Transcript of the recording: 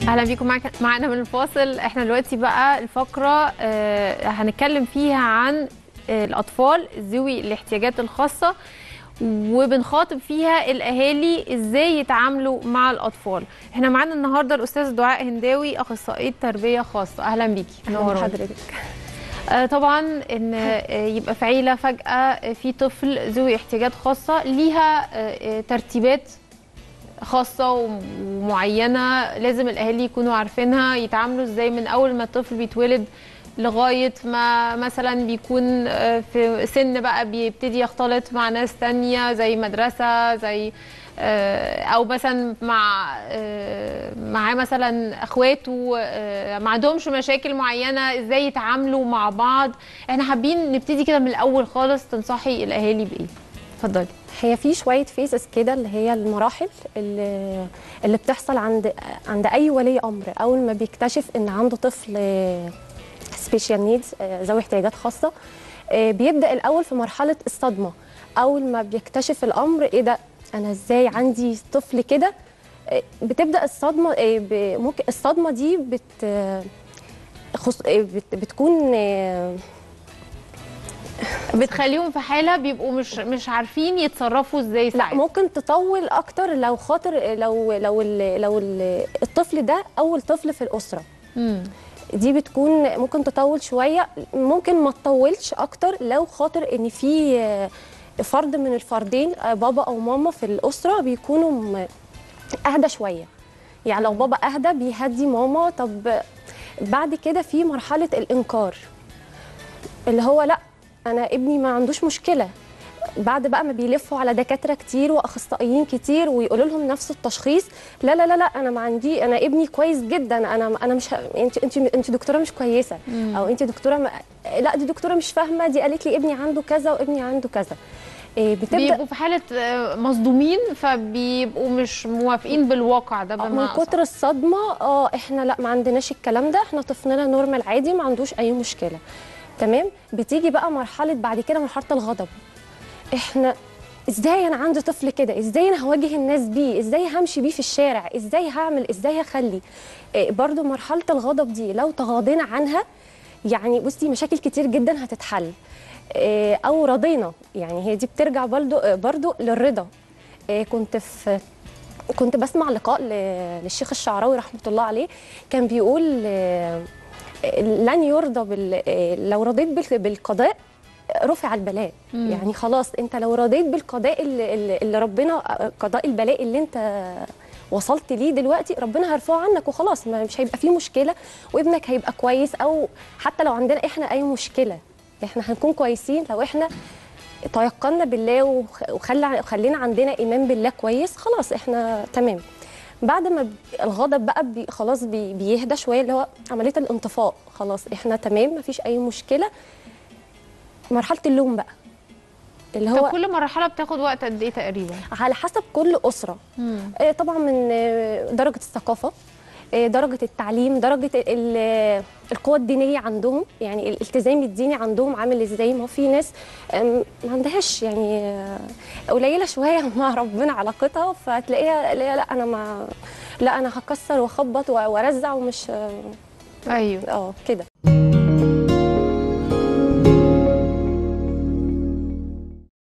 اهلا بيكم معك معانا من الفاصل احنا دلوقتي بقى الفقره آه، هنتكلم فيها عن آه، الاطفال ذوي الاحتياجات الخاصه وبنخاطب فيها الاهالي ازاي يتعاملوا مع الاطفال احنا معانا النهارده الاستاذ دعاء هنداوي اخصائيه تربيه خاصه اهلا بيكي أهلاً منورانا. بحضرتك آه، طبعا ان آه، يبقى في عيله فجاه آه، في طفل ذوي احتياجات خاصه ليها آه، آه، ترتيبات خاصه ومعينه لازم الاهالي يكونوا عارفينها يتعاملوا ازاي من اول ما الطفل بيتولد لغايه ما مثلا بيكون آه، في سن بقى بيبتدي يختلط مع ناس تانية زي مدرسه زي آه، او مثلا مع آه، معاه مثلا اخواته آه، ما عندهمش مشاكل معينه ازاي يتعاملوا مع بعض احنا حابين نبتدي كده من الاول خالص تنصحي الاهالي بايه اتفضلي هي في شويه فيزز كده اللي هي المراحل اللي, اللي بتحصل عند عند اي ولي امر اول ما بيكتشف ان عنده طفل سبيشال نيدز ذوي احتياجات خاصه آه، بيبدا الاول في مرحله الصدمه اول ما بيكتشف الامر ايه ده انا ازاي عندي طفل كده آه، بتبدا الصدمه آه، ب- ممكن الصدمه دي بت آه، خص- آه، بت- بتكون آه، بتخليهم في حاله بيبقوا مش مش عارفين يتصرفوا ازاي لا ساعتها ممكن تطول اكتر لو خاطر لو لو ال لو ال الطفل ده اول طفل في الاسره مم. دي بتكون ممكن تطول شويه ممكن ما تطولش اكتر لو خاطر ان في آه، فرد من الفردين آه، بابا او ماما في الاسره بيكونوا م- اهدى شويه يعني لو بابا اهدى بيهدي ماما طب بعد كده في مرحله الانكار اللي هو لا انا ابني ما عندوش مشكله بعد بقى ما بيلفوا على دكاتره كتير واخصائيين كتير ويقولوا لهم نفس التشخيص لا لا لا لا انا ما عندي انا ابني كويس جدا انا انا مش ه... انت انت انت دكتوره مش كويسه او انت دكتوره ما... لا دي دكتوره مش فاهمه دي قالت لي ابني عنده كذا وابني عنده كذا إيه، بتبدا بيبقوا في حاله آه، مصدومين فبيبقوا مش موافقين بالواقع ده من بمعنى كتر الصدمه اه احنا لا ما عندناش الكلام ده احنا طفلنا نورمال عادي ما عندوش اي مشكله تمام بتيجي بقى مرحله بعد كده مرحله الغضب احنا ازاي انا عندي طفل كده ازاي انا هواجه الناس بيه ازاي همشي بيه في الشارع ازاي هعمل ازاي هخلي إيه برضو مرحله الغضب دي لو تغاضينا عنها يعني بصي مشاكل كتير جدا هتتحل إيه او رضينا يعني هي دي بترجع برضو برضو للرضا إيه كنت في كنت بسمع لقاء ل- للشيخ الشعراوي رحمه الله عليه كان بيقول آه، لن يرضى بال... آه، لو رضيت بال- بالقضاء رفع البلاء مم. يعني خلاص انت لو رضيت بالقضاء اللي, اللي- اللي ربنا قضاء البلاء اللي انت وصلت ليه دلوقتي ربنا هيرفعه عنك وخلاص ما- مش هيبقى فيه مشكله وابنك هيبقى كويس او حتى لو عندنا احنا اي مشكله احنا هنكون كويسين لو احنا تيقنا بالله وخ- وخلى وخلينا عندنا ايمان بالله كويس خلاص احنا تمام بعد ما ب- الغضب بقى بي خلاص بي بيهدى شويه اللي هو عمليه الانطفاء خلاص احنا تمام مفيش اي مشكله مرحله اللوم بقى اللي طب هو كل مرحله بتاخد وقت قد ايه تقريبا على حسب كل اسره مم. آه، طبعا من آه، درجه الثقافه آه، درجه التعليم درجه ال- القوة الدينية عندهم يعني الالتزام الديني عندهم عامل ازاي ما هو في ناس آم، ما عندهاش يعني آه، قليلة شوية مع ربنا علاقتها فتلاقيها لا لا انا ما لا انا هكسر واخبط وارزع ومش اه ايوه آه، كده